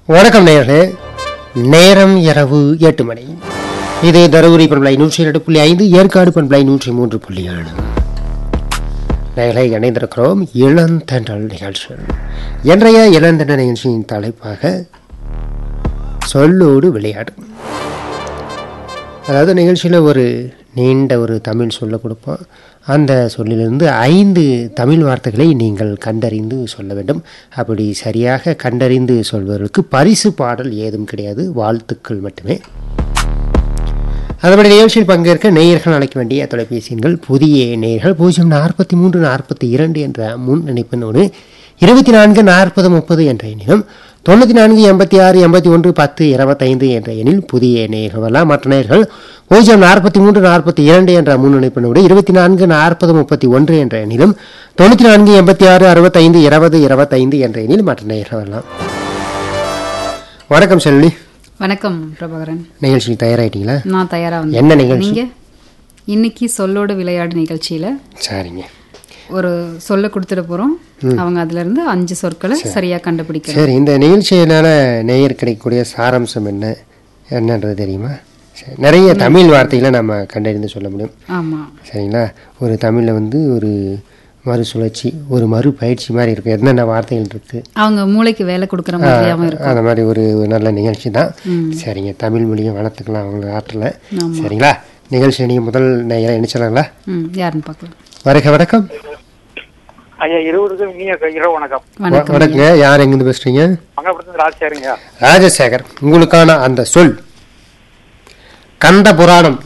வணக்கம் நேயர்களே நேரம் இரவு எட்டு மணி இது தருமபுரி பண்பலை நூற்றி இரண்டு புள்ளி ஐந்து ஏற்காடு பண்பலை நூற்றி மூன்று புள்ளி ஏழு நேர்களை இணைந்திருக்கிறோம் இளந்தண்டல் நிகழ்ச்சி இன்றைய இளந்தண்டல் நிகழ்ச்சியின் தலைப்பாக சொல்லோடு விளையாடு அதாவது நிகழ்ச்சியில் ஒரு நீண்ட ஒரு தமிழ் சொல்ல கொடுப்போம் அந்த சொல்லிலிருந்து ஐந்து தமிழ் வார்த்தைகளை நீங்கள் கண்டறிந்து சொல்ல வேண்டும் அப்படி சரியாக கண்டறிந்து சொல்பவர்களுக்கு பரிசு பாடல் ஏதும் கிடையாது வாழ்த்துக்கள் மட்டுமே அதுபடி நிகழ்ச்சியில் பங்கேற்க நேயர்கள் அழைக்க வேண்டிய தொலைபேசி எண்கள் புதிய நேயர்கள் பூஜ்ஜியம் நாற்பத்தி மூன்று நாற்பத்தி இரண்டு என்ற முன் இணைப்பினோடு இருபத்தி நான்கு நாற்பது முப்பது என்ற எண்ணிலும் தொண்ணூற்றி நான்கு எண்பத்தி ஆறு எண்பத்தி ஒன்று பத்து இருபத்தைந்து என்ற எண்ணில் புதிய நேயர்கள் வரலாம் மற்ற நேயர்கள் பூஜ்ஜியம் நாற்பத்தி மூன்று நாற்பத்தி இரண்டு என்ற முன் இணைப்பினோடு இருபத்தி நான்கு நாற்பது முப்பத்தி ஒன்று என்ற எண்ணிலும் தொண்ணூற்றி நான்கு எண்பத்தி ஆறு அறுபத்தைந்து இருபது இருபத்தைந்து என்ற எண்ணில் மற்ற நேயர்கள் வரலாம் வணக்கம் செல்வி வணக்கம் பிரபாகரன் நிகழ்ச்சிக்கு தயாராயிட்டீங்களா நான் தயாரா வந்து என்ன நிகழ்ச்சி நீங்க இன்னைக்கு சொல்லோடு விளையாடு நிகழ்ச்சியில சரிங்க ஒரு சொல்ல கொடுத்துட போறோம் அவங்க அதுல இருந்து அஞ்சு சொற்களை சரியா கண்டுபிடிக்கணும் சரி இந்த நிகழ்ச்சியினால நேயர் கிடைக்கக்கூடிய சாராம்சம் என்ன என்னன்றது தெரியுமா சரி நிறைய தமிழ் வார்த்தைகளை நம்ம கண்டறிந்து சொல்ல முடியும் ஆமா சரிங்களா ஒரு தமிழில் வந்து ஒரு மறுசுழற்சி ஒரு மறு பயிற்சி மாதிரி இருக்கும் என்னென்ன வார்த்தைகள் இருக்குது அவங்க மூளைக்கு வேலை கொடுக்குற மாதிரியாவும் இருக்கும் அந்த மாதிரி ஒரு ஒரு நல்ல நிகழ்ச்சி தான் சரிங்க தமிழ் மொழியை வளர்த்துக்கலாம் அவங்க ஆற்றல சரிங்களா நிகழ்ச்சி நீங்கள் முதல் நேயரை என்ன சொல்லலாங்களா ம் யாருன்னு பார்க்கலாம் வருக வணக்கம் ஐயா இருவருக்கும் இனிய இரவு வணக்கம் வணக்கம் வணக்கங்க யார் எங்கேருந்து பேசுகிறீங்க மங்கபுரத்து ராஜசேகருங்க ராஜசேகர் உங்களுக்கான அந்த சொல் கந்த புராணம்